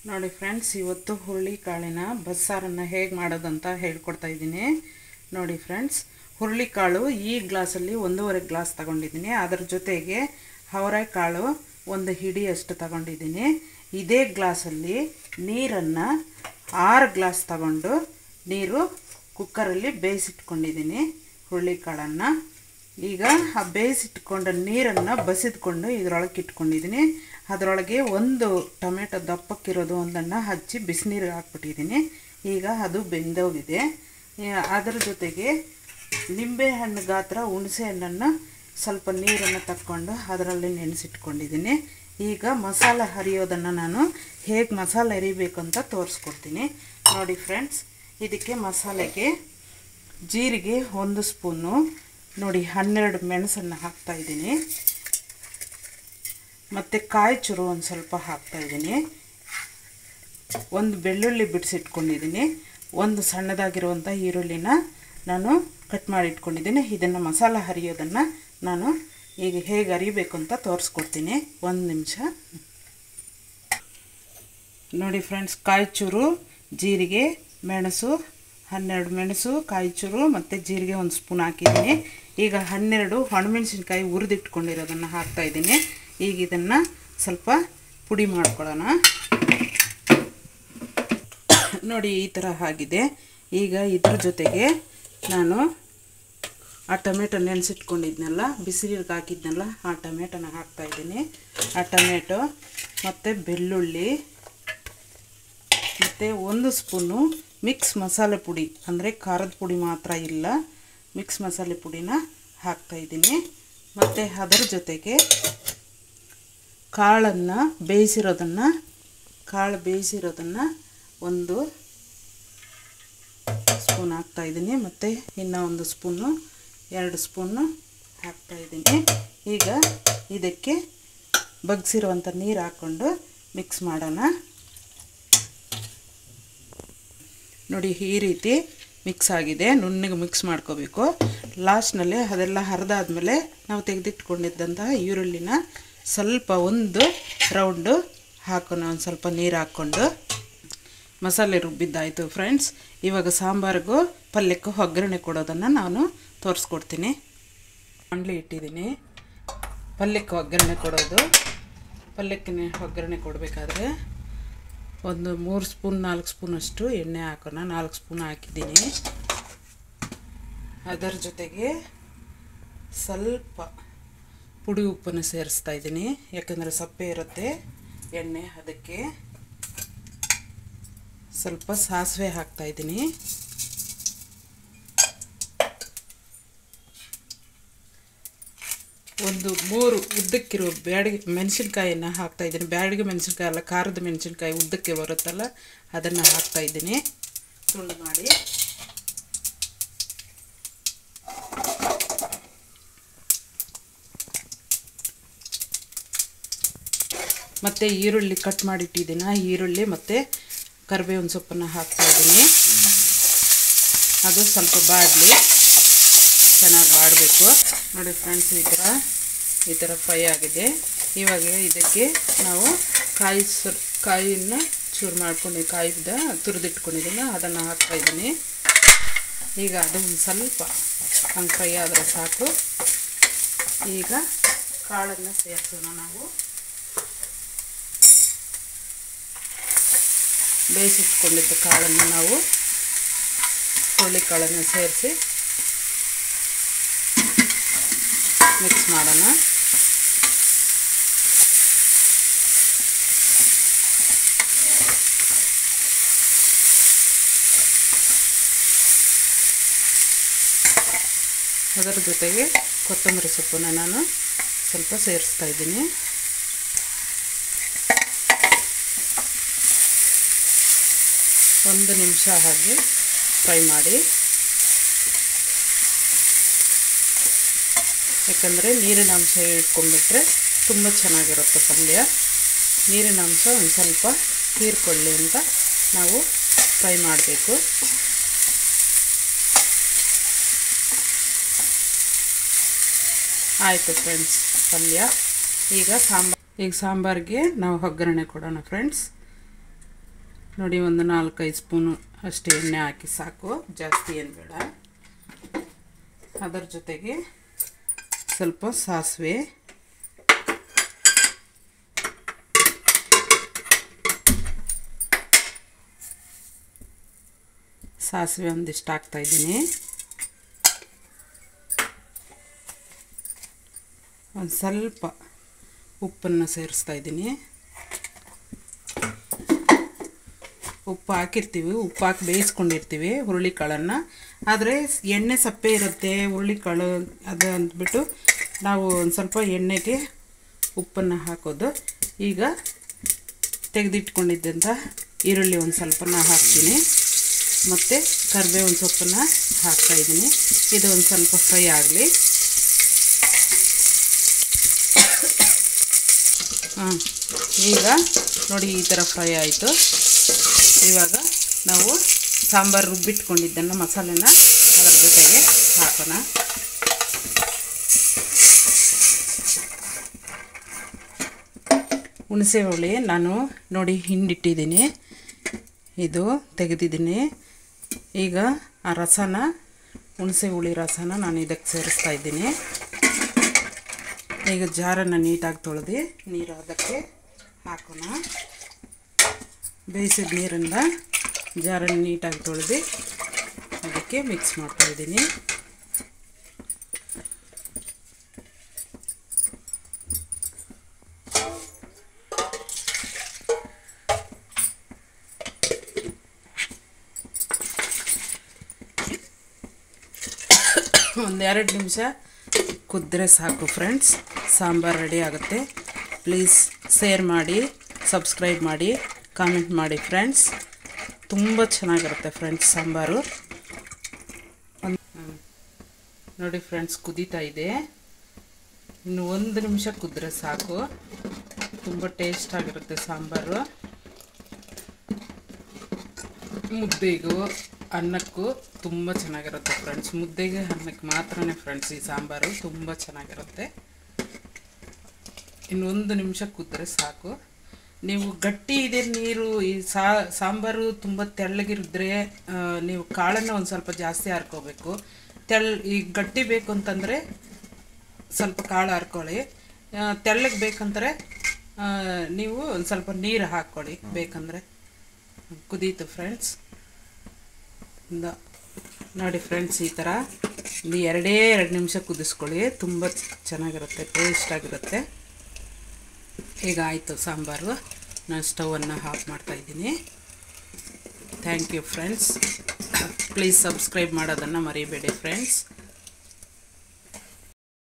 ನೋಡಿ ಫ್ರೆಂಡ್ಸ್ ಇವತ್ತು ಹುರುಳಿ ಕಾಳಿನ ಬಸ್ಸಾರನ್ನು ಹೇಗೆ ಮಾಡೋದಂತ ಹೇಳ್ಕೊಡ್ತಾ ಇದ್ದೀನಿ ನೋಡಿ ಫ್ರೆಂಡ್ಸ್ ಹುರುಳಿಕಾಳು ಈ ಗ್ಲಾಸಲ್ಲಿ ಒಂದೂವರೆ ಗ್ಲಾಸ್ ತಗೊಂಡಿದ್ದೀನಿ ಅದರ ಜೊತೆಗೆ ಅವರೆಕಾಳು ಒಂದು ಹಿಡಿಯಷ್ಟು ತಗೊಂಡಿದ್ದೀನಿ ಇದೇ ಗ್ಲಾಸಲ್ಲಿ ನೀರನ್ನು ಆರು ಗ್ಲಾಸ್ ತಗೊಂಡು ನೀರು ಕುಕ್ಕರಲ್ಲಿ ಬೇಯಿಸಿಟ್ಕೊಂಡಿದ್ದೀನಿ ಹುರುಳಿಕಾಳನ್ನು ಈಗ ಆ ಬೇಯಿಸಿಟ್ಕೊಂಡ ನೀರನ್ನು ಬಸಿದ್ಕೊಂಡು ಇದರೊಳಗೆ ಇಟ್ಕೊಂಡಿದ್ದೀನಿ ಅದರೊಳಗೆ ಒಂದು ಟೊಮೆಟೊ ದಪ್ಪಕ್ಕಿರೋದು ಒಂದನ್ನು ಹಚ್ಚಿ ಬಿಸಿನೀರಿಗೆ ಹಾಕ್ಬಿಟ್ಟಿದ್ದೀನಿ ಈಗ ಅದು ಬೆಂದೋಗಿದೆ ಆ, ಅದರ ಜೊತೆಗೆ ನಿಂಬೆಹಣ್ಣು ಗಾತ್ರ ಹುಣಸೆ ಹಣ್ಣನ್ನು ಸ್ವಲ್ಪ ನೀರನ್ನು ತಕ್ಕೊಂಡು ಅದರಲ್ಲಿ ನೆನೆಸಿಟ್ಕೊಂಡಿದ್ದೀನಿ ಈಗ ಮಸಾಲೆ ಹರಿಯೋದನ್ನು ನಾನು ಹೇಗೆ ಮಸಾಲೆ ಹರಿಬೇಕು ಅಂತ ತೋರಿಸ್ಕೊಡ್ತೀನಿ ನೋಡಿ ಫ್ರೆಂಡ್ಸ್ ಇದಕ್ಕೆ ಮಸಾಲೆಗೆ ಜೀರಿಗೆ ಒಂದು ಸ್ಪೂನು ನೋಡಿ ಹನ್ನೆರಡು ಮೆಣಸನ್ನು ಹಾಕ್ತಾಯಿದ್ದೀನಿ ಮತ್ತು ಕಾಯಿ ಚುರು ಒಂದು ಸ್ವಲ್ಪ ಹಾಕ್ತಾಯಿದ್ದೀನಿ ಒಂದು ಬೆಳ್ಳುಳ್ಳಿ ಬಿಡಿಸಿಟ್ಕೊಂಡಿದ್ದೀನಿ ಒಂದು ಸಣ್ಣದಾಗಿರುವಂಥ ಈರುಳ್ಳಿನ ನಾನು ಕಟ್ ಮಾಡಿ ಇಟ್ಕೊಂಡಿದ್ದೀನಿ ಇದನ್ನು ಮಸಾಲ ಹರಿಯೋದನ್ನು ನಾನು ಈಗ ಹೇಗೆ ಅರಿಬೇಕು ಅಂತ ತೋರಿಸ್ಕೊಡ್ತೀನಿ ಒಂದು ನಿಮಿಷ ನೋಡಿ ಫ್ರೆಂಡ್ಸ್ ಕಾಯಿ ಚೂರು ಜೀರಿಗೆ ಮೆಣಸು ಹನ್ನೆರಡು ಮೆಣಸು ಕಾಯಿ ಚೂರು ಮತ್ತು ಜೀರಿಗೆ ಒಂದು ಸ್ಪೂನ್ ಹಾಕಿದ್ದೀನಿ ಈಗ ಹನ್ನೆರಡು ಒಣಮೆಣಸಿನ್ಕಾಯಿ ಹುರಿದಿಟ್ಕೊಂಡಿರೋದನ್ನು ಹಾಕ್ತಾಯಿದ್ದೀನಿ ಈಗ ಇದನ್ನು ಸ್ವಲ್ಪ ಪುಡಿ ಮಾಡ್ಕೊಳ್ಳೋಣ ನೋಡಿ ಈ ಥರ ಆಗಿದೆ ಈಗ ಇದ್ರ ಜೊತೆಗೆ ನಾನು ಆ ಟೊಮೆಟೊ ನೆನೆಸಿಟ್ಕೊಂಡಿದ್ನಲ್ಲ ಬಿಸಿನೀರಿಗೆ ಹಾಕಿದ್ನಲ್ಲ ಆ ಟೊಮೆಟೊನ ಹಾಕ್ತಾಯಿದ್ದೀನಿ ಆ ಟೊಮೆಟೊ ಮತ್ತು ಬೆಳ್ಳುಳ್ಳಿ ಮತ್ತು ಒಂದು ಸ್ಪೂನು ಮಿಕ್ಸ್ ಮಸಾಲೆ ಪುಡಿ ಅಂದರೆ ಖಾರದ ಪುಡಿ ಮಾತ್ರ ಇಲ್ಲ ಮಿಕ್ಸ್ ಮಸಾಲೆ ಪುಡಿನ ಹಾಕ್ತಾಯಿದ್ದೀನಿ ಮತ್ತು ಅದರ ಜೊತೆಗೆ ಕಾಳನ್ನು ಬೇಯಿಸಿರೋದನ್ನು ಕಾಳು ಬೇಯಿಸಿರೋದನ್ನು ಒಂದು ಸ್ಪೂನ್ ಹಾಕ್ತಾಯಿದ್ದೀನಿ ಮತ್ತು ಇನ್ನೂ ಒಂದು ಸ್ಪೂನು ಎರಡು ಸ್ಪೂನು ಹಾಕ್ತಾಯಿದ್ದೀನಿ ಈಗ ಇದಕ್ಕೆ ಬಗ್ಸಿರುವಂಥ ನೀರು ಹಾಕ್ಕೊಂಡು ಮಿಕ್ಸ್ ಮಾಡೋಣ ನೋಡಿ ಈ ರೀತಿ ಮಿಕ್ಸ್ ಆಗಿದೆ ನುಣ್ಣಗೆ ಮಿಕ್ಸ್ ಮಾಡ್ಕೋಬೇಕು ಲಾಸ್ಟ್ನಲ್ಲಿ ಅದೆಲ್ಲ ಹರಿದಾದ್ಮೇಲೆ ನಾವು ತೆಗೆದಿಟ್ಕೊಂಡಿದ್ದಂತಹ ಈರುಳ್ಳಿನ ಸ್ವಲ್ಪ ಒಂದು ರೌಂಡು ಹಾಕೋಣ ಒಂದು ಸ್ವಲ್ಪ ನೀರು ಹಾಕ್ಕೊಂಡು ಮಸಾಲೆ ರುಬ್ಬಿದ್ದಾಯಿತು ಫ್ರೆಂಡ್ಸ್ ಇವಾಗ ಸಾಂಬಾರಿಗೂ ಪಲ್ಯಕ್ಕೂ ಒಗ್ಗರಣೆ ಕೊಡೋದನ್ನು ನಾನು ತೋರಿಸ್ಕೊಡ್ತೀನಿ ಅಂಡ್ಲಿ ಇಟ್ಟಿದ್ದೀನಿ ಪಲ್ಯಕ್ಕೆ ಒಗ್ಗರಣೆ ಕೊಡೋದು ಪಲ್ಯಕ್ಕೆ ಒಗ್ಗರಣೆ ಕೊಡಬೇಕಾದ್ರೆ ಒಂದು ಮೂರು ಸ್ಪೂನ್ ನಾಲ್ಕು ಸ್ಪೂನಷ್ಟು ಎಣ್ಣೆ ಹಾಕೋಣ ನಾಲ್ಕು ಸ್ಪೂನ್ ಹಾಕಿದ್ದೀನಿ ಅದರ ಜೊತೆಗೆ ಸ್ವಲ್ಪ ಪುಡಿ ಉಪ್ಪನ್ನು ಸೇರಿಸ್ತಾ ಇದ್ದೀನಿ ಯಾಕಂದರೆ ಸಪ್ಪೆ ಇರುತ್ತೆ ಎಣ್ಣೆ ಅದಕ್ಕೆ ಸ್ವಲ್ಪ ಸಾಸಿವೆ ಹಾಕ್ತಾ ಇದ್ದೀನಿ ಒಂದು ಮೂರು ಉದ್ದಕ್ಕಿರೋ ಬ್ಯಾಡಿಗೆ ಮೆಣಸಿನ್ಕಾಯಿನ ಹಾಕ್ತಾ ಇದ್ದೀನಿ ಬ್ಯಾಡಿಗೆ ಮೆಣಸಿನ್ಕಾಯಿ ಅಲ್ಲ ಖಾರದ ಮೆಣಸಿನ್ಕಾಯಿ ಉದ್ದಕ್ಕೆ ಬರುತ್ತಲ್ಲ ಅದನ್ನು ಹಾಕ್ತಾ ಇದ್ದೀನಿ ತುಂಡು ಮಾಡಿ ಮತ್ತು ಈರುಳ್ಳಿ ಕಟ್ ಮಾಡಿಟ್ಟಿದ್ದೀನಿ ಈರುಳ್ಳಿ ಮತ್ತು ಕರಿಬೇವಿನ ಸೊಪ್ಪನ್ನು ಹಾಕ್ತಾ ಇದ್ದೀನಿ ಅದು ಸ್ವಲ್ಪ ಬಾಡಲಿ ಚೆನ್ನಾಗಿ ಬಾಡಬೇಕು ನೋಡಿ ಫ್ರೆಂಡ್ಸ್ ಈ ಥರ ಈ ಥರ ಫ್ರೈ ಆಗಿದೆ ಇವಾಗ ಇದಕ್ಕೆ ನಾವು ಕಾಯಿ ಸುರ್ ಕಾಯಿನ ಚೂರು ಮಾಡ್ಕೊಂಡು ಕಾಯಿದ ತುರಿದಿಟ್ಕೊಂಡಿದ್ದೀನಿ ಅದನ್ನು ಹಾಕ್ತಾಯಿದ್ದೀನಿ ಈಗ ಅದು ಒಂದು ಸ್ವಲ್ಪ ಹಂಗೆ ಫ್ರೈ ಆದರೆ ಸಾಕು ಈಗ ಕಾಳನ್ನು ಸೇರಿಸೋಣ ನಾವು ಬೇಯಿಸಿಟ್ಕೊಂಡಿದ್ದ ಕಾಳನ್ನು ನಾವು ಹುರುಳಿಕಾಳನ್ನು ಸೇರಿಸಿ ಮಿಕ್ಸ್ ಮಾಡೋಣ ಅದರ ಜೊತೆಗೆ ಕೊತ್ತಂಬರಿ ಸೊಪ್ಪನ್ನು ನಾನು ಸ್ವಲ್ಪ ಸೇರಿಸ್ತಾ ಇದ್ದೀನಿ ಒಂದು ನಿಮಿಷ ಹಾಗೆ ಫ್ರೈ ಮಾಡಿ ಯಾಕಂದರೆ ನೀರಿನ ಅಂಶ ಇಟ್ಕೊಂಡ್ಬಿಟ್ರೆ ತುಂಬ ಚೆನ್ನಾಗಿರುತ್ತೆ ಪಲ್ಯ ನೀರಿನ ಅಂಶ ಒಂದು ಸ್ವಲ್ಪ ಹೀರ್ಕೊಳ್ಳಿ ಅಂತ ನಾವು ಫ್ರೈ ಮಾಡಬೇಕು ಆಯಿತು ಫ್ರೆಂಡ್ಸ್ ಪಲ್ಯ ಈಗ ಸಾಂಬಾರು ಈಗ ಸಾಂಬಾರಿಗೆ ನಾವು ಒಗ್ಗರಣೆ ಕೊಡೋಣ ಫ್ರೆಂಡ್ಸ್ ನೋಡಿ ಒಂದು ನಾಲ್ಕೈದು ಸ್ಪೂನು ಅಷ್ಟು ಎಣ್ಣೆ ಹಾಕಿ ಸಾಕು ಜಾಸ್ತಿ ಏನು ಬೇಡ ಅದರ ಜೊತೆಗೆ ಸ್ವಲ್ಪ ಸಾಸಿವೆ ಸಾಸಿವೆ ಒಂದಿಷ್ಟು ಹಾಕ್ತಾಯಿದ್ದೀನಿ ಒಂದು ಸ್ವಲ್ಪ ಉಪ್ಪನ್ನು ಸೇರಿಸ್ತಾ ಇದ್ದೀನಿ ಉಪ್ಪು ಹಾಕಿರ್ತೀವಿ ಉಪ್ಪು ಹಾಕಿ ಬೇಯಿಸ್ಕೊಂಡಿರ್ತೀವಿ ಹುರುಳಿಕಾಳನ್ನು ಆದರೆ ಎಣ್ಣೆ ಸಪ್ಪೆ ಇರುತ್ತೆ ಹುರುಳಿಕಾಳು ಅದು ಅಂದ್ಬಿಟ್ಟು ನಾವು ಒಂದು ಸ್ವಲ್ಪ ಎಣ್ಣೆಗೆ ಉಪ್ಪನ್ನು ಹಾಕೋದು ಈಗ ತೆಗೆದಿಟ್ಕೊಂಡಿದ್ದಂಥ ಈರುಳ್ಳಿ ಒಂದು ಸ್ವಲ್ಪನ ಹಾಕ್ತೀನಿ ಮತ್ತು ಕರಿಬೇವಿನ ಸೊಪ್ಪನ್ನು ಹಾಕ್ತಾಯಿದ್ದೀನಿ ಇದು ಒಂದು ಸ್ವಲ್ಪ ಫ್ರೈ ಆಗಲಿ ಹಾಂ ಈಗ ನೋಡಿ ಈ ಥರ ಫ್ರೈ ಆಯಿತು ಇವಾಗ ನಾವು ಸಾಂಬಾರು ರುಬ್ಬಿಟ್ಕೊಂಡಿದ್ದನ್ನು ಮಸಾಲೆನ ಅದರ ಜೊತೆಗೆ ಹಾಕೋಣ ಹುಣಸೆ ಹುಳಿ ನಾನು ನೋಡಿ ಹಿಂಡಿಟ್ಟಿದ್ದೀನಿ ಇದು ತೆಗೆದಿದ್ದೀನಿ ಈಗ ಆ ರಸನ ಹುಣಸೆ ಹುಳಿ ರಸನ ನಾನು ಇದಕ್ಕೆ ಸೇರಿಸ್ತಾ ಇದ್ದೀನಿ ಈಗ ಜಾರನ್ನು ನೀಟಾಗಿ ತೊಳೆದು ನೀರು ಅದಕ್ಕೆ ಹಾಕೋಣ ಬೇಯಿಸಿದ ನೀರಿಂದ ಜಾರನ್ನು ನೀಟಾಗಿ ತೊಳೆದು ಅದಕ್ಕೆ ಮಿಕ್ಸ್ ಮಾಡ್ತಾಯಿದ್ದೀನಿ ಒಂದೆರಡು ನಿಮಿಷ ಕುದ್ರೆ ಸಾಕು ಫ್ರೆಂಡ್ಸ್ ಸಾಂಬಾರು ರೆಡಿ ಆಗುತ್ತೆ ಪ್ಲೀಸ್ ಶೇರ್ ಮಾಡಿ ಸಬ್ಸ್ಕ್ರೈಬ್ ಮಾಡಿ ಕಾಮೆಂಟ್ ಮಾಡಿ ಫ್ರೆಂಡ್ಸ್ ತುಂಬ ಚೆನ್ನಾಗಿರುತ್ತೆ ಫ್ರೆಂಡ್ಸ್ ಸಾಂಬಾರು ಒಂದು ನೋಡಿ ಫ್ರೆಂಡ್ಸ್ ಕುದೀತಾ ಇದೆ ಇನ್ನು ಒಂದು ನಿಮಿಷ ಕುದ್ರೆ ಸಾಕು ತುಂಬ ಟೇಸ್ಟ್ ಆಗಿರುತ್ತೆ ಸಾಂಬಾರು ಮುದ್ದೆಗೂ ಅನ್ನಕ್ಕೂ ತುಂಬ ಚೆನ್ನಾಗಿರುತ್ತೆ ಫ್ರೆಂಡ್ಸ್ ಮುದ್ದೆಗೆ ಅನ್ನಕ್ಕೆ ಮಾತ್ರನೇ ಫ್ರೆಂಡ್ಸ್ ಈ ಸಾಂಬಾರು ತುಂಬ ಚೆನ್ನಾಗಿರುತ್ತೆ ಇನ್ನೊಂದು ನಿಮಿಷ ಕುದ್ರೆ ಸಾಕು ನೀವು ಗಟ್ಟಿ ಇದೆ ನೀರು ಈ ಸಾ ಸಾಂಬಾರು ತುಂಬ ತೆಳ್ಳಗಿರಿದ್ರೆ ಆ, ನೀವು ಕಾಳನ್ನು ಒಂದು ಸ್ವಲ್ಪ ಜಾಸ್ತಿ ಹಾರ್ಕೋಬೇಕು ತೆಳ್ ಈಗ ಗಟ್ಟಿ ಬೇಕು ಅಂತಂದರೆ ಸ್ವಲ್ಪ ಕಾಳು ಹಾರ್ಕೊಳ್ಳಿ ಆ, ತೆಳ್ಳಗೆ ಬೇಕಂದರೆ ಆ, ನೀವು ಒಂದು ಸ್ವಲ್ಪ ನೀರು ಹಾಕ್ಕೊಳ್ಳಿ ಬೇಕಂದರೆ ಕುದೀತು ಫ್ರೆಂಡ್ಸ್ ಇಂದ ನೋಡಿ ಫ್ರೆಂಡ್ಸ್ ಈ ಥರ ಒಂದು ಎರಡೇ ಎರಡು ನಿಮಿಷ ಕುದಿಸ್ಕೊಳ್ಳಿ ತುಂಬ ಚೆನ್ನಾಗಿರುತ್ತೆ ಟೇಸ್ಟಾಗಿರುತ್ತೆ ಈಗ ಆಯಿತು ಸಾಂಬಾರು ನಾನು ಸ್ಟವನ್ನು ಆಫ್ ಮಾಡ್ತಾಯಿದ್ದೀನಿ thank you friends please subscribe ಮಾಡೋದನ್ನು ಮರಿಬೇಡಿ ಫ್ರೆಂಡ್ಸ್